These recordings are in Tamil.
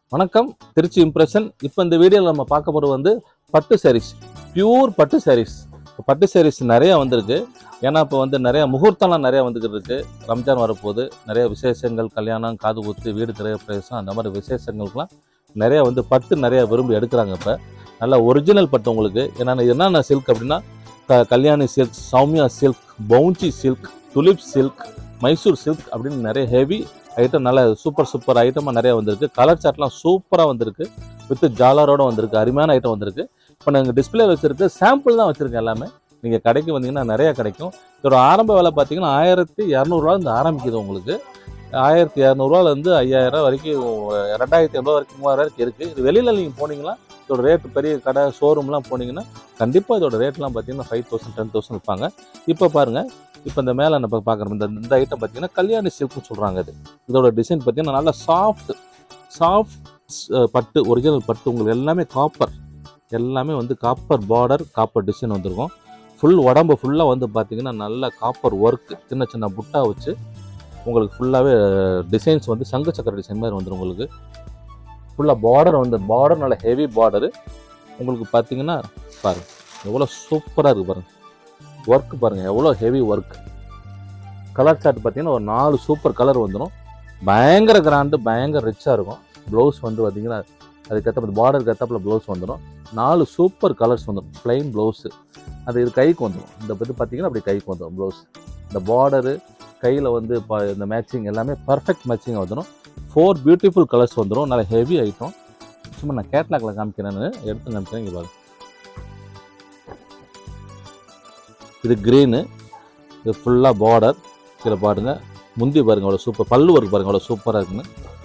வணக்கம் திருச்சி இம்ப்ரெஷன் இப்போ இந்த வீடியோவில் நம்ம பார்க்க போகிறது வந்து பட்டு சாரீஸ் பியூர் பட்டு சாரீஸ் பட்டு சாரீஸ் நிறைய வந்திருக்கு ஏன்னா இப்போ வந்து நிறைய முகூர்த்தம்லாம் நிறைய வந்துக்கிட்டு இருக்கு ரம்ஜான் வரப்போகுது நிறைய விசேஷங்கள் கல்யாணம் காது குத்து வீடு கிரக பிரவேசம் அந்த மாதிரி விசேஷங்களுக்குலாம் நிறைய வந்து பட்டு நிறைய விரும்பி எடுக்கிறாங்க இப்போ நல்ல ஒரிஜினல் பட்டு உங்களுக்கு ஏன்னா என்னென்ன சில்க் அப்படின்னா க கல்யாணி சில்க் சௌமியா சில்க் பவுஞ்சி silk tulip silk Mysore silk அப்படின்னு நிறைய ஹெவி ஐட்டம் நல்ல சூப்பர் சூப்பர் ஐட்டமாக நிறைய வந்திருக்கு கலர் சார்ட்லாம் சூப்பராக வந்திருக்கு வித் ஜாலரோட வந்திருக்கு அருமையான ஐட்டம் வந்திருக்கு இப்போ நாங்கள் டிஸ்பிளே வச்சிருக்கு சாம்பிள் தான் வச்சுருக்கேன் எல்லாமே நீங்கள் கடைக்கு வந்தீங்கன்னா நிறையா கிடைக்கும் இதோட ஆரம்ப விலை பார்த்தீங்கன்னா ஆயிரத்தி இரநூறுவா இருந்து ஆரம்பிக்குது உங்களுக்கு ஆயிரத்தி இரநூறுவாலேருந்து ஐயாயிரம் வரைக்கும் ரெண்டாயிரத்தி இரநூறுவா வரைக்கும் மூவாயிரம் வரைக்கும் இருக்குது இது வெளியில் நீங்கள் போனீங்கன்னா இதோட ரேட்டு பெரிய கடை ஷோரூம்லாம் போனீங்கன்னா கண்டிப்பாக இதோட ரேட்லாம் பார்த்தீங்கன்னா ஃபைவ் தௌசண்ட் டென் தௌசண்ட் விற்பாங்க இப்போ பாருங்கள் இப்போ இந்த மேலே நம்ம பார்க்குறோம் இந்த இந்த ஐட்டம் பார்த்தீங்கன்னா கல்யாணி சில்க்னு சொல்கிறாங்க இது இதோட டிசைன் பார்த்தீங்கன்னா நல்லா சாஃப்ட் சாஃப்ட் பட்டு ஒரிஜினல் பட்டு உங்களுக்கு எல்லாமே காப்பர் எல்லாமே வந்து காப்பர் பார்டர் காப்பர் டிசைன் வந்திருக்கும் ஃபுல் உடம்பு ஃபுல்லாக வந்து பார்த்தீங்கன்னா நல்ல காப்பர் ஒர்க் சின்ன சின்ன புட்டா வச்சு உங்களுக்கு ஃபுல்லாகவே டிசைன்ஸ் வந்து சங்கு சக்கர டிசைன் மாதிரி வந்துடும் உங்களுக்கு ஃபுல்லாக பார்டர் வந்து பார்டர் நல்ல ஹெவி பார்டரு உங்களுக்கு பார்த்தீங்கன்னா பாருங்க எவ்வளோ சூப்பராக இருக்குது பாருங்க ஒர்க் பாருங்கள் எவ்வளோ ஹெவி ஒர்க் கலர் சார்ட் பார்த்தீங்கன்னா ஒரு நாலு சூப்பர் கலர் வந்துடும் பயங்கர கிராண்டு பயங்கர ரிச்சாக இருக்கும் ப்ளவுஸ் வந்து பார்த்தீங்கன்னா அதுக்கேற்ற பார்டருக்கு ஏற்றப்பில் ப்ளவுஸ் வந்துடும் நாலு சூப்பர் கலர்ஸ் வந்துடும் ப்ளைன் ப்ளவுஸு அது இது கைக்கு வந்துடும் இந்த இது பார்த்தீங்கன்னா அப்படி கைக்கு வந்துடும் ப்ளவுஸ் இந்த பார்டரு கையில் வந்து ப- இந்த மேட்சிங் எல்லாமே பர்ஃபெக்ட் மேட்சிங்காக வந்துடும் ஃபோர் பியூட்டிஃபுல் கலர்ஸ் வந்துடும் நல்ல ஹெவி ஐட்டம் சும்மா நான் கேட்லாக்ல காமிக்கிறேன்னு எடுத்து காமிக்கிறேன் இங்கே பாருங்க இது க்ரீனு இது ஃபுல்லாக பார்டர் கீழே பாருங்க முந்தி பாருங்க அவ்வளோ சூப்பர் பல்லு ஒர்க் பாருங்க அவ்வளோ சூப்பராக இருக்குன்னு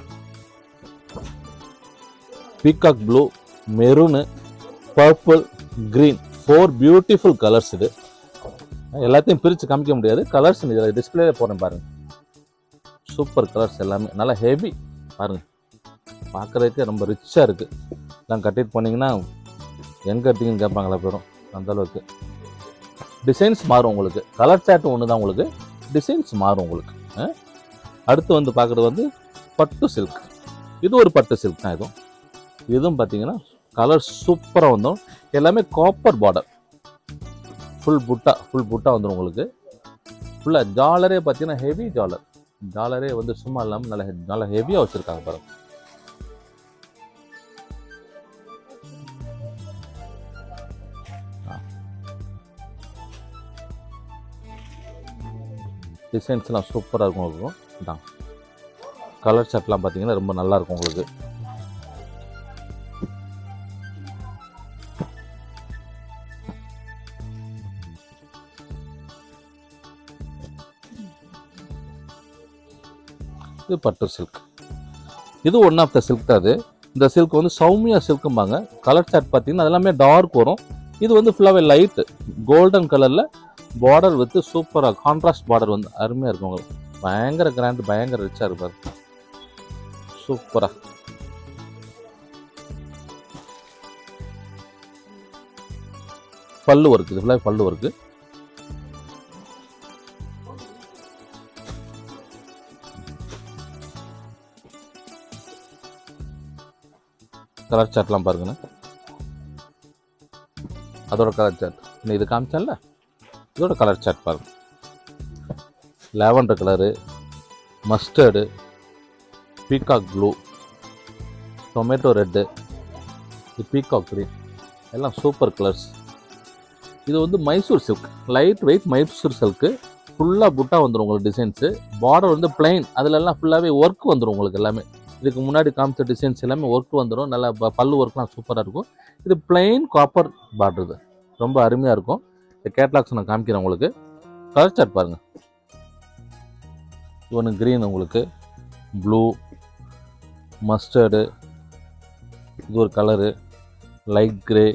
peacock blue maroon purple green four beautiful colours இது எல்லாத்தையும் பிரித்து காமிக்க முடியாது கலர்ஸ் இதில் டிஸ்பிளேல போகிறேன் பாருங்க சூப்பர் கலர்ஸ் எல்லாமே நல்லா ஹெவி பாருங்க பார்க்குறதுக்கு ரொம்ப ரிச்சாக இருக்குது எல்லாம் கட்டிட்டு போனீங்கன்னா எங்கே கட்டிங்கன்னு கேட்பாங்களா பேரும் அந்த அளவுக்கு டிசைன்ஸ் மாறும் உங்களுக்கு கலர் சார்ட் ஒன்று தான் உங்களுக்கு டிசைன்ஸ் மாறும் உங்களுக்கு ஆ? அடுத்து வந்து பார்க்குறது வந்து பட்டு சில்க் இது ஒரு பட்டு சில்க் தான் இதுவும் இதுவும் பார்த்தீங்கன்னா கலர் சூப்பராக வந்துடும் எல்லாமே copper border full butta full butta வந்துடும் உங்களுக்கு ஃபுல்லாக ஜாலரே பார்த்தீங்கன்னா ஹெவி ஜாலர் ஜாலரே வந்து சும்மா இல்லாமல் நல்ல he- நல்ல ஹெவியாக வச்சுருக்காங்க பாருங்க டிசைன்ஸ்லாம் சூப்பராக இருக்கும் உங்களுக்கு இதான் கலர் ஷர்ட்லாம் பார்த்தீங்கன்னா ரொம்ப நல்லா இருக்கும் உங்களுக்கு இது பட்டு சில்க் இது ஒன் ஆஃப் த சில்க் தான் அது இந்த சில்க் வந்து சௌமியா சில்க்கும்பாங்க கலர் சார்ட் பார்த்தீங்கன்னா அதெல்லாமே டார்க் வரும் இது வந்து ஃபுல்லாகவே லைட்டு கோல்டன் கலரில் பார்டர் வித்து சூப்பராக கான்ட்ராஸ்ட் பார்டர் வந்து அருமையாக இருக்கும் உங்களுக்கு பயங்கர கிராண்ட் பயங்கர ரிச்சாக இருப்பார் சூப்பராக பல்லு ஒர்க் இது ஃபுல்லாக பல்லு ஒர்க்கு கலர் சார்ட்லாம் பாருங்கண்ணே அதோட கலர் சார்ட் இன்னும் இது காமிச்சேன்ல இதோட கலர் சார்ட் பாருங்க lavender colour mustard peacock blue tomato red இது பீகாக் க்ரீன் எல்லாம் சூப்பர் கலர்ஸ் இது வந்து Mysore silk light weight Mysore silk ஃபுல்லாக புட்டா வந்துடும் உங்களுக்கு டிசைன்ஸு பார்டர் வந்து பிளைன் அதிலெல்லாம் ஃபுல்லாகவே ஒர்க் வந்துடும் உங்களுக்கு எல்லாமே இதுக்கு முன்னாடி காமிச்ச டிசைன்ஸ் எல்லாமே ஒர்க் வந்துடும் நல்லா ப- பல்லு ஒர்க்லாம் சூப்பராக இருக்கும் இது பிளைன் காப்பர் பார்டர் இது ரொம்ப அருமையாக இருக்கும் இந்த கேட்லாக்ஸ் நான் காமிக்கிறேன் உங்களுக்கு கலர் சார்ட் பாருங்கள் இது ஒன்று க்ரீன் உங்களுக்கு ப்ளூ மஸ்டர்டு இது ஒரு கலரு லைட் கிரே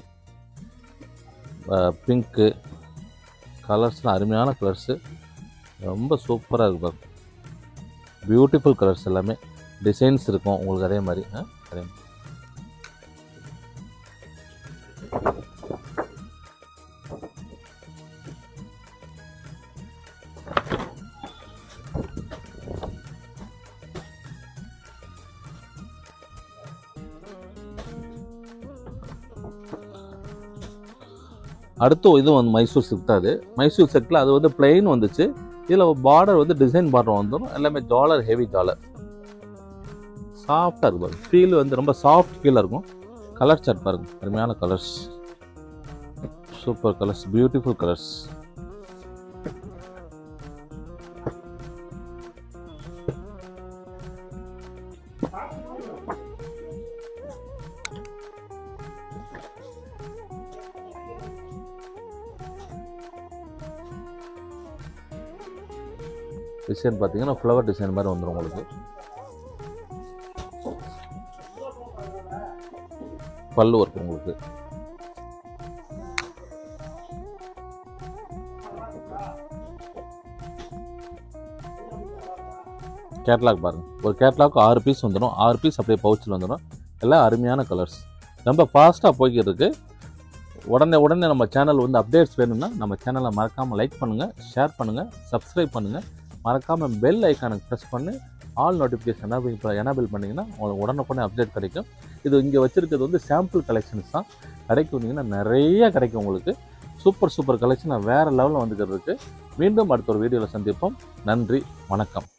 பிங்க்கு கலர்ஸ்லாம் அருமையான கலர்ஸு ரொம்ப சூப்பராக இருக்கு பாருங்க பியூட்டிஃபுல் கலர்ஸ் எல்லாமே டிசைன்ஸ் இருக்கும் உங்களுக்கு அதே மாதிரி ஆ? அதே மாதிரி. அடுத்து இது வந்து மைசூர் சில்க் தான் அது மைசூர் சில்கில் அது வந்து பிளெயின் வந்துச்சு இதில் பார்டர் வந்து டிசைன் பார்டர் வந்துடும் எல்லாமே ஜாலர் ஹெவி ஜாலர் சாஃப்டாக இருக்கும் ஃபீல் வந்து ரொம்ப சாஃப்ட் ஃபீலாக இருக்கும் கலர் சார்ட் பாருங்க அருமையான colours super colours beautiful colours design பார்த்தீங்கன்னா ஃப்ளவர் டிசைன் மாதிரி வந்துடும் உங்களுக்கு பல்லு ஒர்க் உங்களுக்கு கேட்லாக் பாருங்க ஒரு கேட்லாக் ஆறு பீஸ் வந்துடும் ஆறு பீஸ் அப்படியே பவுச்சில் வந்துடும் எல்லாம் அருமையான கலர்ஸ் ரொம்ப ஃபாஸ்ட்டாக போய்கிட்டு இருக்கு உடனே உடனே நம்ம சேனல் வந்து அப்டேட்ஸ் வேணும்னா நம்ம சேனலை மறக்காமல் லைக் பண்ணுங்கள் ஷேர் பண்ணுங்கள் சப்ஸ்கிரைப் பண்ணுங்கள் மறக்காமல் பெல் ஐக்கானுக்கு ப்ரெஸ் பண்ணி ஆல் நோட்டிஃபிகேஷன் எனபிள் எனபிள் பண்ணிங்கன்னா உங்களுக்கு உடனுக்குடனே அப்டேட் கிடைக்கும் இது இங்கே வச்சுருக்கிறது வந்து சாம்பிள் கலெக்ஷன்ஸ் தான் கடைக்கு வந்தீங்கன்னா நிறைய கிடைக்கும் உங்களுக்கு சூப்பர் சூப்பர் கலெக்ஷன் வேறு லெவலில் வந்துக்கிறது இருக்கு மீண்டும் அடுத்த ஒரு வீடியோவில் சந்திப்போம் நன்றி வணக்கம்